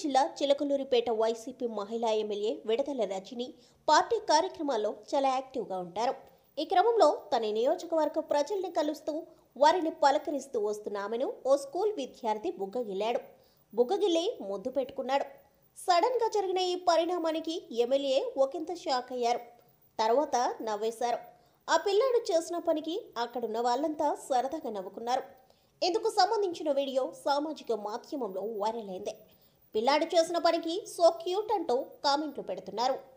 జిల్లా చిలకలూరిపేట వైసీపీ మహిళా MLA Vidadala Rajini party కార్యక్రమాల్లో చాలా యాక్టివ్గా ఉంటారు ఈ క్రమంలో తన నియోజకవర్గ ప్రజల్ని కలుస్తూ వారిని పలకరిస్తూ వస్తున్న ఆమెను ఓ స్కూల్ విద్యార్థి బుగ్గగిల్లాడు బుగ్గగిల్లి ముద్దు పెట్టుకున్నాడు సడన్ గా జరిగిన ఈ పరిణామానికి ఎమ్మెల్యే ఒకంత షాక్ అయ్యారు తర్వాత నవ్వేశారు ఆ పిల్లాడు చేసిన పనికి అక్కడున్న వాళ్ళంతా సరదాగా నవ్వుకున్నారు ఇందుకు సంబంధించిన వీడియో సామాజిక మాధ్యమంలో వైరల్ అయింది పిల్లాడు చేసిన పనికి సో క్యూట్ అంటూ కామెంట్లు పెడుతున్నారు